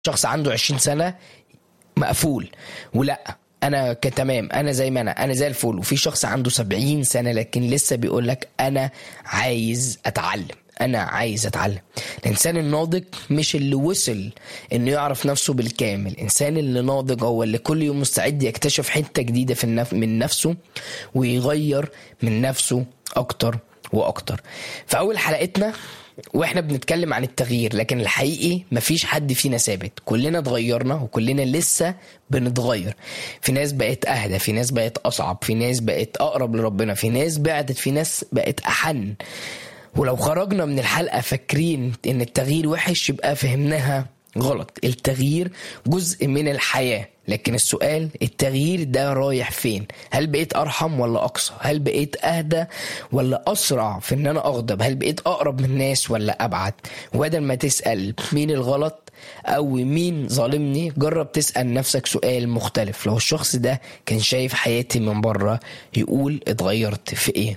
شخص عنده 20 سنه مقفول ولا انا كتمام انا زي ما انا انا زي الفل وفي شخص عنده 70 سنه لكن لسه بيقول لك انا عايز اتعلم انا عايز اتعلم الانسان الناضج مش اللي وصل انه يعرف نفسه بالكامل الانسان اللي ناضج هو اللي كل يوم مستعد يكتشف حته جديده في النف... من نفسه ويغير من نفسه اكتر واكتر في اول حلقتنا واحنا بنتكلم عن التغيير لكن الحقيقي مفيش حد فينا ثابت كلنا اتغيرنا وكلنا لسه بنتغير في ناس بقت اهدى في ناس بقت اصعب في ناس بقت اقرب لربنا في ناس بعدت في ناس بقت احن ولو خرجنا من الحلقه فاكرين ان التغيير وحش يبقى فهمناها غلط التغيير جزء من الحياه لكن السؤال التغيير ده رايح فين هل بقيت ارحم ولا اقصى هل بقيت اهدى ولا اسرع في ان انا اغضب هل بقيت اقرب من الناس ولا ابعد وبدل ما تسال مين الغلط او مين ظالمني جرب تسال نفسك سؤال مختلف لو الشخص ده كان شايف حياتي من بره يقول اتغيرت في ايه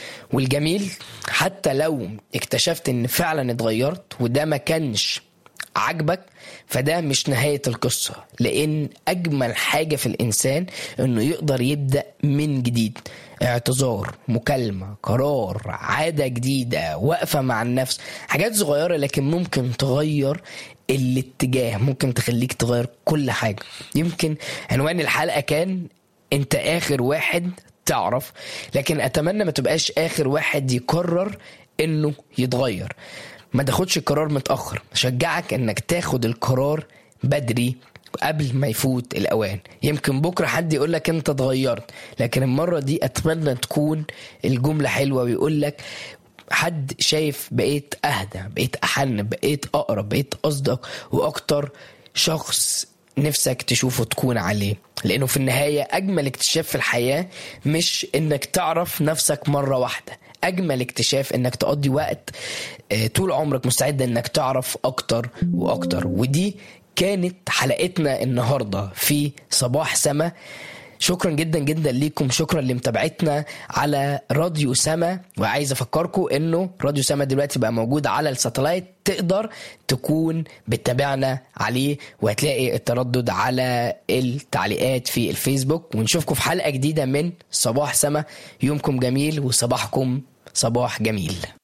والجميل حتى لو اكتشفت ان فعلا اتغيرت وده ما كانش عجبك فده مش نهاية القصة لأن أجمل حاجة في الإنسان إنه يقدر يبدأ من جديد اعتذار مكالمة قرار عادة جديدة وقفة مع النفس حاجات صغيرة لكن ممكن تغير الاتجاه ممكن تخليك تغير كل حاجة يمكن عنوان الحلقة كان انت اخر واحد تعرف لكن اتمنى ما تبقاش اخر واحد يقرر انه يتغير ما تاخدش القرار متاخر اشجعك انك تاخد القرار بدري قبل ما يفوت الاوان يمكن بكره حد يقول لك انت اتغيرت لكن المره دي اتمنى تكون الجمله حلوه ويقول لك حد شايف بقيت اهدى بقيت احن بقيت اقرب بقيت اصدق واكتر شخص نفسك تشوفه تكون عليه لانه في النهايه اجمل اكتشاف في الحياه مش انك تعرف نفسك مره واحده اجمل اكتشاف انك تقضي وقت آه، طول عمرك مستعد انك تعرف اكتر واكتر ودي كانت حلقتنا النهارده في صباح سما شكرا جدا جدا ليكم شكرا لمتابعتنا على راديو سما وعايز افكركم انه راديو سما دلوقتي بقى موجود على الساتلايت تقدر تكون بتتابعنا عليه وهتلاقي التردد على التعليقات في الفيسبوك ونشوفكم في حلقه جديده من صباح سما يومكم جميل وصباحكم صباح جميل